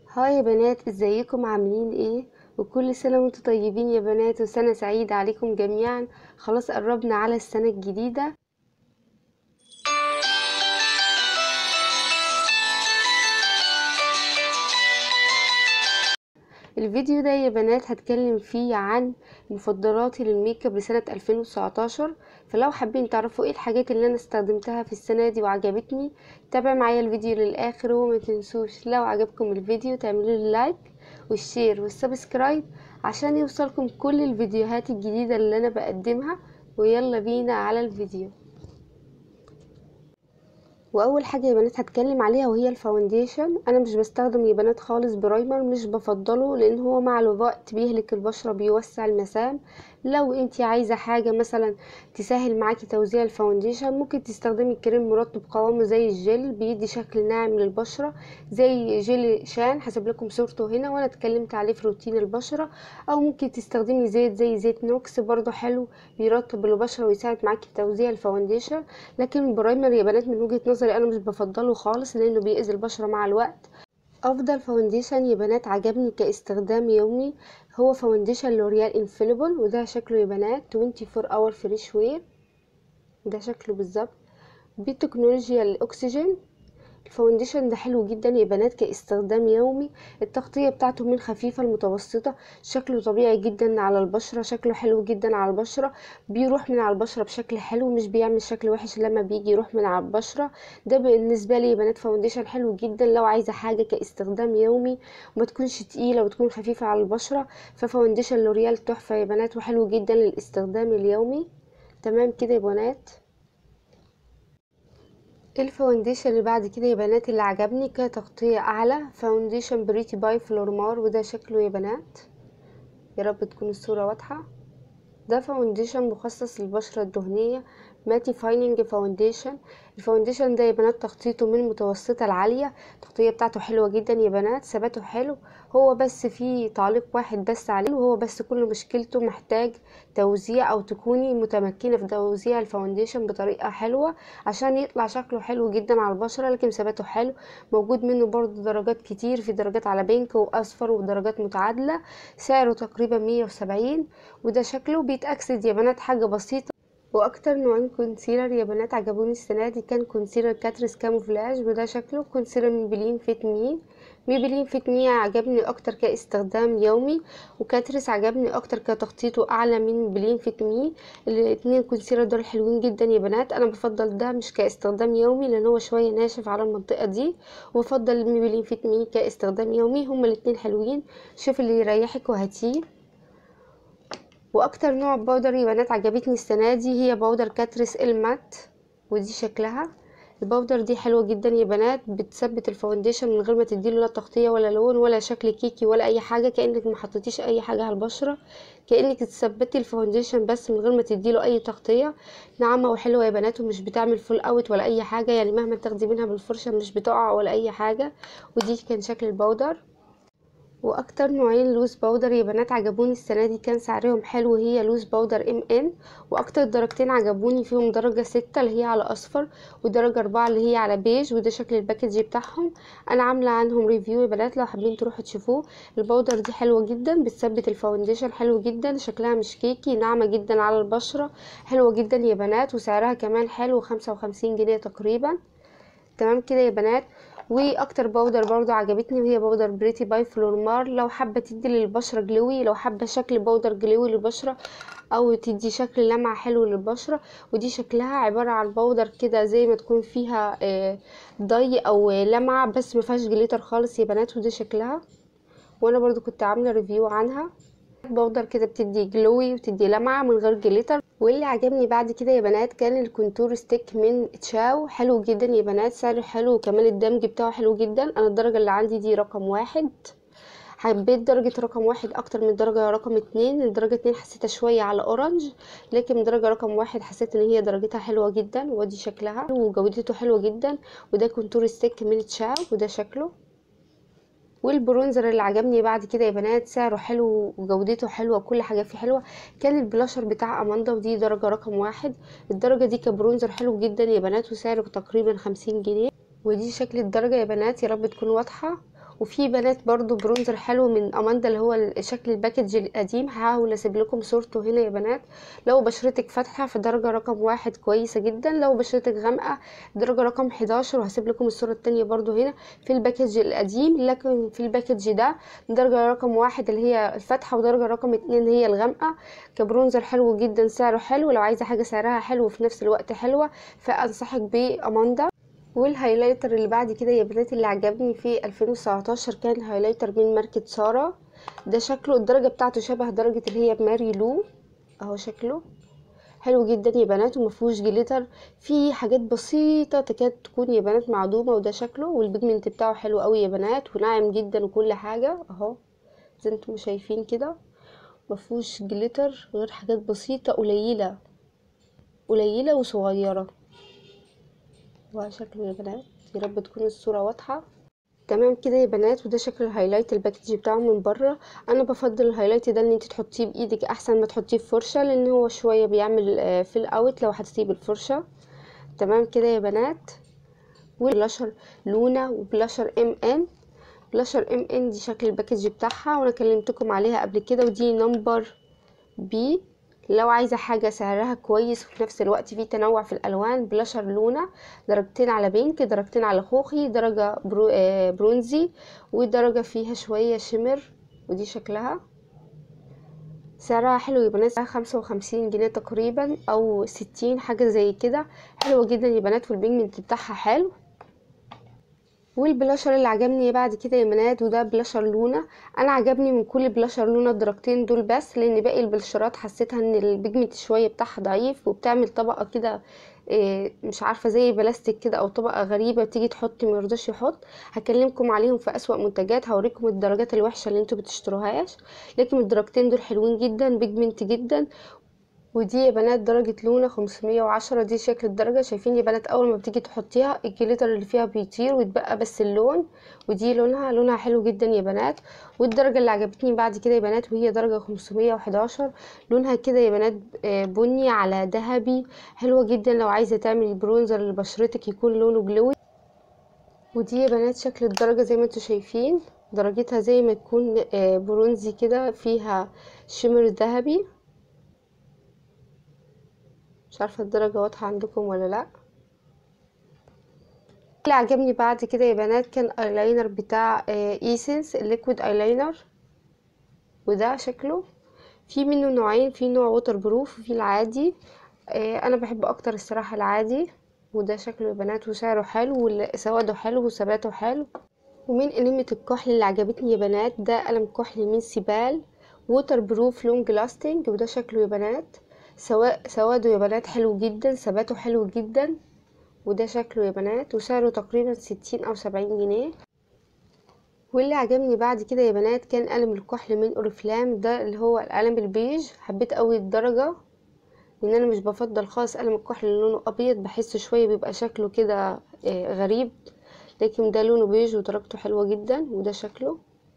هاي يا بنات ازيكم عاملين ايه وكل سنة وانتم طيبين يا بنات وسنة سعيدة عليكم جميعا خلاص قربنا على السنة الجديدة الفيديو ده يا بنات هتكلم فيه عن مفضلاتي للميك اب لسنة 2019 فلو حابين تعرفوا ايه الحاجات اللي انا استخدمتها في السنة دي وعجبتني تابع معايا الفيديو للاخر وما تنسوش لو عجبكم الفيديو تعملوا لي لايك والشير والسبسكرايب عشان يوصلكم كل الفيديوهات الجديدة اللي انا بقدمها ويلا بينا على الفيديو واول حاجه يا بنات هتكلم عليها وهي الفاونديشن انا مش بستخدم يا بنات خالص برايمر مش بفضله لان هو مع الوقت بيهلك البشره بيوسع المسام لو انت عايزه حاجه مثلا تسهل معاكي توزيع الفاونديشن ممكن تستخدمي كريم مرطب قوامه زي الجل بيدي شكل ناعم للبشره زي جل شان حسب لكم صورته هنا وانا اتكلمت عليه في روتين البشره او ممكن تستخدمي زيت زي زيت نوكس برضو حلو بيرطب البشره ويساعد معاكي في توزيع الفاونديشن لكن البرايمر يا بنات من وجهه نظري انا مش بفضله خالص لانه بيأذي البشره مع الوقت افضل فاونديشن يا بنات عجبني كاستخدام يومي هو فاونديشن لوريال انفيلبل وده شكله يا بنات 24 اور فريش وير ده شكله بالظبط بتكنولوجيا الاكسجين الفاونديشن ده حلو جدا يا بنات كاستخدام يومي التغطية بتاعته من خفيفة لمتوسطة شكله طبيعي جدا على البشرة شكله حلو جدا على البشرة بيروح من على البشرة بشكل حلو مش بيعمل شكل وحش لما بيجي يروح من على البشرة ده بالنسبة لي يا بنات فاونديشن حلو جدا لو عايزة حاجة كاستخدام يومي وما تكونش تقيلة وتكون خفيفة على البشرة ففاونديشن لوريال تحفة يا بنات وحلو جدا للاستخدام اليومي تمام كده يا بنات الفاونديشن اللي بعد كده يا بنات اللي عجبني كتغطية اعلى فاونديشن بريتي باي فلورمار وده شكله يا بنات يا رب تكون الصورة واضحة ده فاونديشن مخصص للبشرة الدهنية ماتي فايننج فاونديشن الفاونديشن ده يا بنات تغطيته من متوسطة لعالية التغطية بتاعته حلوة جدا يا بنات ثباته حلو هو بس فيه تعليق واحد بس عليه وهو بس كل مشكلته محتاج توزيع او تكوني متمكنة في توزيع الفاونديشن بطريقة حلوة عشان يطلع شكله حلو جدا على البشرة لكن ثباته حلو موجود منه برضو درجات كتير في درجات على بينك واصفر ودرجات متعادلة سعره تقريبا مية وسبعين وده شكله بيتأكسد يا بنات حاجة بسيطة واكتر نوعين كونسيلر يا بنات عجبوني السنه دي كان كونسيلر كاتريس كاموفلاج وده شكله كونسيلر ميبلين فيت مي ميبلين فيت مي عجبني اكتر كاستخدام يومي وكاتريس عجبني اكتر كتخطيطه اعلى من ميبلين فيت مي الاتنين كونسيلر دول حلوين جدا يا بنات انا بفضل ده مش كاستخدام يومي لان هو شويه ناشف على المنطقه دي وبفضل ميبلين فيت مي كاستخدام يومي هما الاتنين حلوين شوف اللي يريحك وهاتيه واكتر نوع باودر يا بنات عجبتني السنه دي هي باودر كاتريس المات ودي شكلها الباودر دي حلوه جدا يا بنات بتثبت الفاونديشن من غير ما تديله لا تغطيه ولا لون ولا شكل كيكي ولا اي حاجه كانك ما حطيتيش اي حاجه على البشره كانك تثبتي الفاونديشن بس من غير ما تديله اي تغطيه ناعمه وحلوه يا بنات ومش بتعمل فول اوت ولا اي حاجه يعني مهما تاخدي منها بالفرشه مش بتقع ولا اي حاجه ودي كان شكل الباودر واكتر نوعين لوز باودر يا بنات عجبوني السنه دي كان سعرهم حلو هي لوز باودر ام ان واكتر درجتين عجبوني فيهم درجه ستة اللي هي على اصفر ودرجه أربعة اللي هي على بيج وده شكل الباكج بتاعهم انا عامله عنهم ريفيو يا بنات لو حابين تروحوا تشوفوه الباودر دي حلوه جدا بتثبت الفاونديشن حلو جدا شكلها مش كيكي ناعمه جدا على البشره حلوه جدا يا بنات وسعرها كمان حلو خمسة وخمسين جنيه تقريبا تمام كده يا بنات واكتر باودر برضو عجبتني وهي باودر بريتي باي فلورمار لو حابه تدي للبشره جلوي لو حابه شكل باودر جلوي للبشره او تدي شكل لمعه حلو للبشره ودي شكلها عباره عن باودر كده زي ما تكون فيها ضي او لمعه بس ما فيهاش جليتر خالص يا بنات ودي شكلها وانا برضو كنت عامله ريفيو عنها باودر كده بتدي جلوي وتدي لمعه من غير جليتر واللي عجبني بعد كده يا بنات كان الكونتور ستيك من تشاو حلو جدا يا بنات سعره حلو وكمان الدمج بتاعه حلو جدا انا الدرجه اللي عندي دي رقم واحد حبيت درجة رقم واحد أكتر من درجة رقم اتنين الدرجة اتنين حسيتها شوية على أورنج لكن درجة رقم واحد حسيت إن هي درجتها حلوة جدا ودي شكلها وجودته حلوة جدا وده كونتور ستيك من تشاو وده شكله والبرونزر اللي عجبني بعد كده يا بنات سعره حلو وجودته حلوه وكل حاجه فيه حلوه كان البلاشر بتاع اماندا ودي درجه رقم واحد الدرجه دي كبرونزر حلو جدا يا بنات وسعره تقريبا خمسين جنيه ودي شكل الدرجه يا بنات يا رب تكون واضحه وفي بنات برضو برونزر حلو من اماندا اللي هو شكل الباكج القديم هحاول اسيب لكم صورته هنا يا بنات لو بشرتك فاتحه في درجه رقم واحد كويسه جدا لو بشرتك غامقه درجه رقم 11 وهسيب لكم الصوره التانية برضو هنا في الباكج القديم لكن في الباكج ده درجه رقم واحد اللي هي الفاتحه ودرجه رقم اتنين هي الغامقه كبرونزر حلو جدا سعره حلو لو عايزه حاجه سعرها حلو وفي نفس الوقت حلوه فانصحك باماندا والهايلايتر اللي بعد كده يا بنات اللي عجبني في 2019 كان هايلايتر من ماركة سارة ده شكله الدرجة بتاعته شبه درجة اللي هي ماري لو اهو شكله حلو جدا يا بنات ومفهوش جليتر في حاجات بسيطة تكاد تكون يا بنات معدومة وده شكله والبيجمنت بتاعه حلو قوي يا بنات وناعم جدا وكل حاجة اهو زي انتم شايفين كده مفهوش جليتر غير حاجات بسيطة قليلة قليلة وصغيرة وشكله يا بنات يا رب تكون الصورة واضحة تمام كده يا بنات وده شكل الهايلايت الباكج بتاعه من بره انا بفضل الهايلايت ده ان انت تحطيه بايدك احسن ما تحطيه بفرشه لان هو شويه بيعمل فيل اوت لو حطيتيه بالفرشه تمام كده يا بنات وبلاشر لونا وبلاشر ام ان بلاشر ام ان دي شكل الباكج بتاعها وانا كلمتكم عليها قبل كده ودي نمبر بي لو عايزه حاجه سعرها كويس وفي نفس الوقت في تنوع في الالوان بلاشر لونا درجتين على بينك درجتين على خوخي درجه برو آه برونزي ودرجه فيها شويه شمر ودي شكلها سعرها حلو يا بنات خمسة وخمسين جنيه تقريبا او ستين حاجه زي كده حلوه جدا يا بنات والبيجمنت بتاعها حلو والبلاشر اللي عجبني بعد كده يا بنات وده بلاشر لونا انا عجبني من كل بلاشر لونا الدرجتين دول بس لان باقي البلاشرات حسيتها ان البيجمنت شويه بتاعها ضعيف وبتعمل طبقه كده إيه مش عارفه زي بلاستيك كده او طبقه غريبه تيجي تحط مرضاش يحط هكلمكم عليهم في اسوا منتجات هوريكم الدرجات الوحشه اللي انتوا بتشتروهاش لكن الدرجتين دول حلوين جدا بيجمنت جدا ودي يا بنات درجة لونة خمسمية وعشرة دي شكل الدرجة شايفين يا بنات أول ما بتيجي تحطيها الجليتر اللي فيها بيطير ويتبقى بس اللون ودي لونها لونها حلو جدا يا بنات والدرجة اللي عجبتني بعد كده يا بنات وهي درجة خمسمية وحداشر لونها كده يا بنات بني على ذهبي حلوة جدا لو عايزة تعملي برونزر لبشرتك يكون لونه جلوي ودي يا بنات شكل الدرجة زي ما انتوا شايفين درجتها زي ما تكون برونزي كده فيها شمر ذهبي مش عارفه الدرجه واضحه عندكم ولا لا اللي عجبني بعد كده يا بنات كان ايلاينر بتاع ايسنس الليكويد ايلاينر وده شكله في منه نوعين في نوع ووتر بروف وفي العادي انا بحب اكتر الصراحه العادي وده شكله يا بنات وسعره حلو وسواده حلو وثباته حلو ومن قلمة الكحل اللي عجبتني يا بنات ده قلم كحل من سيبال ووتر بروف لونج لاستنج وده شكله يا بنات سواء سواده يا بنات حلو جدا ثباته حلو جدا وده شكله يا بنات وسعره تقريبا ستين او سبعين جنيه واللي عجبني بعد كده يا بنات كان قلم الكحل من اوريفلام ده اللي هو القلم البيج حبيت قوي الدرجة لان انا مش بفضل خالص قلم الكحل اللي لونه ابيض بحس شوية بيبقى شكله كده غريب لكن ده لونه بيج ودرجته حلوة جدا وده شكله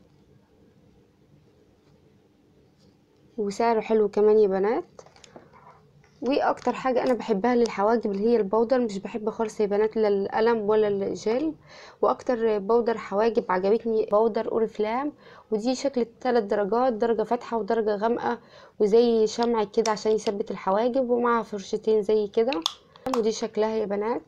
وسعره حلو كمان يا بنات واكتر حاجه انا بحبها للحواجب اللي هي البودر مش بحب خالص يا بنات لا القلم ولا الجل واكتر بودر حواجب عجبتني بودر اوريفلام ودي شكل ثلاث درجات درجه فاتحه ودرجه غامقه وزي شمع كده عشان يثبت الحواجب ومعها فرشتين زي كده ودي شكلها يا بنات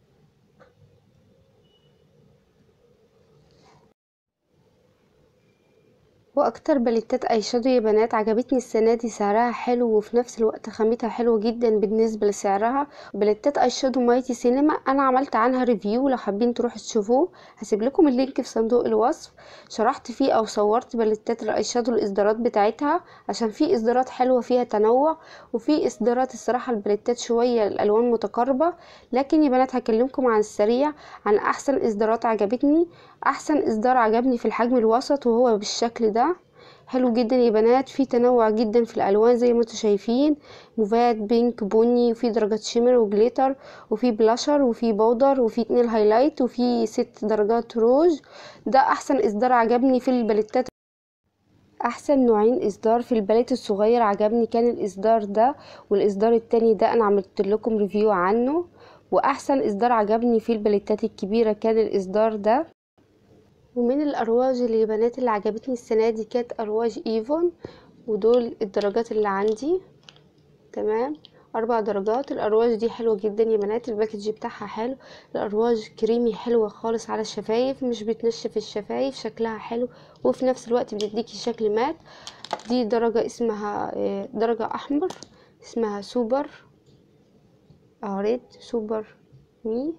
واكتر باليتات اي شادو يا بنات عجبتني السنه دي سعرها حلو وفي نفس الوقت خامتها حلوه جدا بالنسبه لسعرها باليتات اي شادو مايتي سينما انا عملت عنها ريفيو لو حابين تروحوا تشوفوه هسيب لكم اللينك في صندوق الوصف شرحت فيه او صورت باليتات الاي شادو الاصدارات بتاعتها عشان في اصدارات حلوه فيها تنوع وفي اصدارات الصراحه الباليتات شويه الالوان متقاربه لكن يا بنات هكلمكم عن السريع عن احسن اصدارات عجبتني احسن اصدار عجبني في الحجم الوسط وهو بالشكل ده حلو جدا يا بنات في تنوع جدا في الالوان زي ما انتم شايفين موفات بينك بني وفي درجات شيمر وجليتر وفي بلاشر وفي بودر وفي اتنين هايلايت وفي ست درجات روج ده احسن اصدار عجبني في الباليتات احسن نوعين اصدار في الباليت الصغير عجبني كان الاصدار ده والاصدار التاني ده انا عملت لكم ريفيو عنه واحسن اصدار عجبني في الباليتات الكبيره كان الاصدار ده ومن الأرواج اللي يا بنات اللي عجبتني السنة دي كانت أرواج ايفون ودول الدرجات اللي عندي تمام أربع درجات الأرواج دي حلوة جدا يا بنات الباكج بتاعها حلو الأرواج كريمي حلوة خالص على الشفايف مش بتنشف الشفايف شكلها حلو وفي نفس الوقت بتديكي شكل مات دي درجة اسمها آه، درجة أحمر اسمها سوبر اه ريد سوبر مي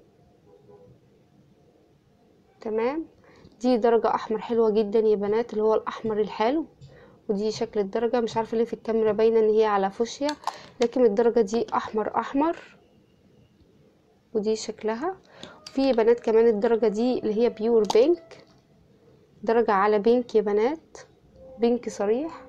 تمام دي درجة أحمر حلوة جدا يا بنات اللي هو الأحمر الحلو ودي شكل الدرجة مش عارفة ليه في الكاميرا باينة ان هي على فوشيا لكن الدرجة دي احمر احمر ودي شكلها في يا بنات كمان الدرجة دي اللي هي بيور بينك درجة على بينك يا بنات بينك صريح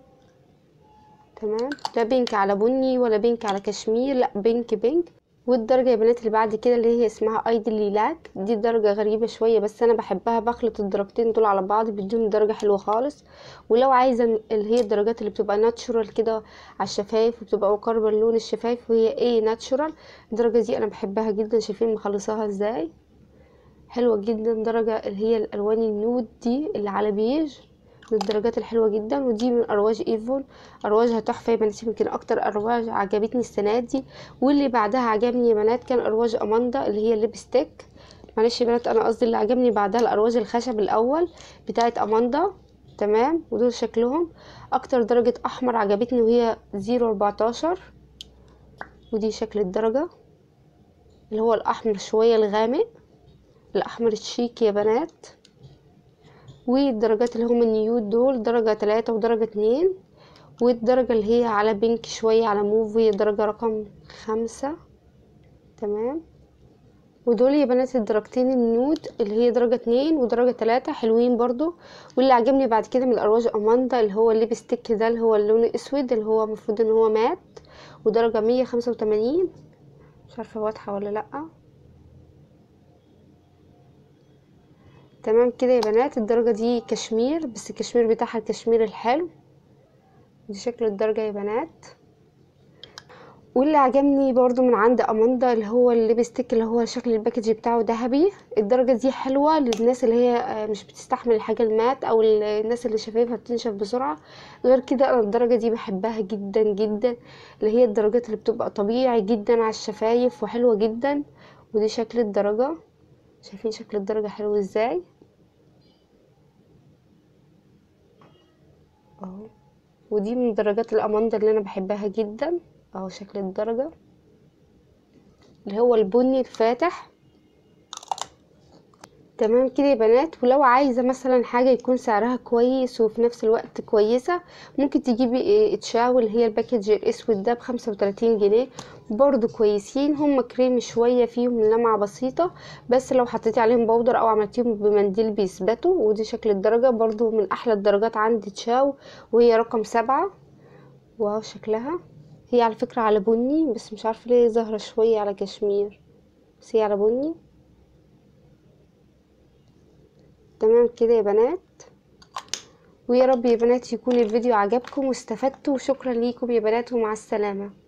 تمام لا بينك على بني ولا بينك على كشمير لا بينك بينك والدرجة يا بنات اللي بعد كده اللي هي اسمها ايدل ليلاك دي درجة غريبة شوية بس انا بحبها بخلط الدرجتين دول على بعض بيدوني درجة حلوة خالص ولو عايزة اللي هي الدرجات اللي بتبقى ناتشورال كده على الشفايف وبتبقى مقاربة لون الشفايف وهي ايه ناتشورال الدرجة دي انا بحبها جدا شايفين مخلصاها ازاي حلوة جدا درجة اللي هي الالوان النود دي اللي على بيج من الدرجات الحلوة جدا ودي من أرواج ايفون أرواجها تحفة يا بنات يمكن أكتر أرواج عجبتني السنة دي واللي بعدها عجبني يا بنات كان أرواج أماندا اللي هي الليبستيك معلش يا بنات أنا قصدي اللي عجبني بعدها الأرواج الخشب الأول بتاعت أماندا تمام ودول شكلهم أكتر درجة أحمر عجبتني وهي زيرو أربعتاشر ودي شكل الدرجة اللي هو الأحمر شوية الغامق الأحمر الشيك يا بنات والدرجات اللي هم النيود دول درجة تلاتة ودرجة اتنين والدرجة اللي هي على بينك شوية على موف هي درجة رقم خمسة تمام ودول يا بنات الدرجتين النود اللي هي درجة اتنين ودرجة تلاتة حلوين برضو واللي عجبني بعد كده من الأرواج أماندا اللي هو الليبستيك ده اللي هو اللون الأسود اللي هو المفروض ان هو مات ودرجة مية خمسة وتمانين مش عارفة واضحة ولا لأ تمام كده يا بنات الدرجة دي كشمير بس الكشمير بتاعها الكشمير الحلو دي شكل الدرجة يا بنات واللي عجبني برضو من عند اماندا اللي هو الليبستيك اللي هو شكل الباكج بتاعه ذهبي الدرجة دي حلوة للناس اللي هي آه، مش بتستحمل الحاجة المات او ال- الناس اللي شفايفها بتنشف بسرعة غير كده انا الدرجة دي بحبها جدا جدا اللي هي الدرجات اللي بتبقى طبيعي جدا على الشفايف وحلوة جدا ودي شكل الدرجة شايفين شكل الدرجة حلو ازاي اهو ودي من درجات الاماندا اللي انا بحبها جدا اهو شكل الدرجة اللي هو البني الفاتح تمام كده يا بنات ولو عايزة مثلا حاجة يكون سعرها كويس وفي نفس الوقت كويسة ممكن تجيبي إيه تشاو اللي هي الباكج الاسود ده بخمسة وتلاتين جنيه برضو كويسين هم كريم شوية فيهم لمعة بسيطة بس لو حطيتي عليهم بودر او عملتيهم بمنديل بيثبتوا ودي شكل الدرجة برضو من احلى الدرجات عندي تشاو وهي رقم سبعة واو شكلها هي على فكرة على بني بس مش عارفة ليه ظاهرة شوية على كشمير بس هي على بني تمام كده يا بنات ويا رب يا بنات يكون الفيديو عجبكم واستفدتوا وشكرا ليكم يا بنات ومع السلامة